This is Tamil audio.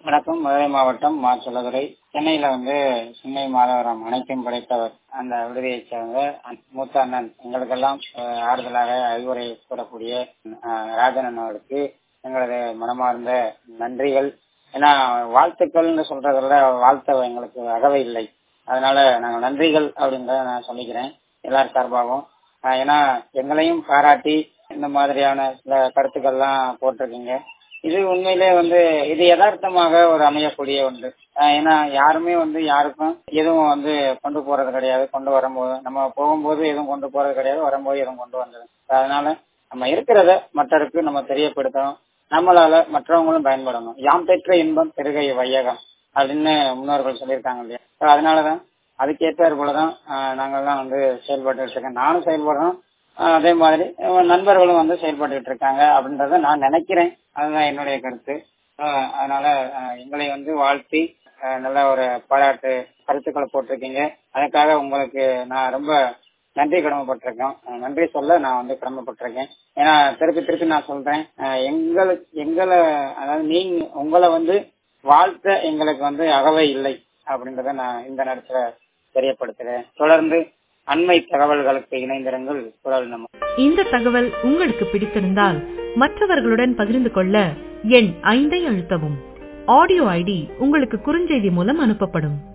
வணக்கம் மதுரை மாவட்டம் மாச்சலதுரை சென்னையில வந்து சென்னை மாதவரம் அனைத்தையும் படைத்தவர் அந்த விடுதியைச் சேர்ந்த அன்- மூத்த அண்ணன் எங்களுக்கெல்லாம் அஹ், ஆறுதலாக அறிவுரை கூறக்கூடிய அஹ், ராஜன் அவர்களுக்கு எங்களது மனமார்ந்த நன்றிகள் ஏன்னா வாழ்த்துக்கள்னு சொல்றதுல வாழ்த்த எங்களுக்கு அகவை இல்லை அதனால நாங்கள் நன்றிகள் அப்படின்றத நான் சொல்லிக்கிறேன் எல்லார் சார்பாகவும் அஹ், ஏன்னா எங்களையும் பாராட்டி இந்த மாதிரியான சில கருத்துக்கள்லாம் போட்டிருக்கீங்க இது உண்மையிலே வந்து இது யதார்த்தமாக ஒரு அமையக்கூடிய ஒன்று அஹ் ஏன்னா யாருமே வந்து யாருக்கும் எதுவும் வந்து கொண்டு போறது கிடையாது கொண்டு வரும்போது நம்ம போகும்போது எதுவும் கொண்டு போறது கிடையாது வரும்போது எதுவும் கொண்டு வந்தது அதனால நம்ம இருக்கிறத மற்றவருக்கு நம்ம தெரியப்படுத்தணும் நம்மளால மற்றவங்களும் பயன்படணும் யாம் பெற்ற இன்பம் பெருகை வையகம் அப்படின்னு முன்னோர்கள் சொல்லியிருக்காங்க இல்லையா So அதனாலதான் அதுக்கேற்றார் போலதான் அஹ், நாங்கெல்லாம் வந்து செயல்பட்டு இருக்கேன் நானும் செயல்படுறோம் அஹ், அதே மாதிரி அஹ், நண்பர்களும் வந்து செயல்பட்டுட்டு இருக்காங்க அப்படின்றத நான் நினைக்கிறேன் அதுதான் என்னுடைய கருத்து அஹ், அதனால அஹ், எங்களை வந்து வாழ்த்தி அஹ், நல்ல ஒரு பாராட்டு கருத்துக்களை போட்டிருக்கீங்க அதுக்காக உங்களுக்கு நான் ரொம்ப நன்றி கடமைப்பட்டிருக்கேன் அஹ், நன்றி சொல்ல நான் வந்து கடமைப்பட்டிருக்கேன் ஏன்னா திருப்பி திருப்பி நான் சொல்றேன் அஹ், எங்களுக்கு எங்களை அதாவது நீங்க உங்களை வந்து வாழ்த்த எங்களுக்கு வந்து அகவை இல்லை அப்படின்றத நான் இந்த நேரத்துல தெரியப்படுத்துகிறேன் தொடர்ந்து அண்மை தகவல்களுக்கு இணைந்திருங்கள் குரல் நம்ம இந்த தகவல் உங்களுக்கு பிடித்திருந்தால் மற்றவர்களுடன் பகிர்ந்து கொள்ள எண் ஐந்தை அழுத்தவும் ஆடியோ ஐடி உங்களுக்கு குறுஞ்செய்தி மூலம் அனுப்பப்படும்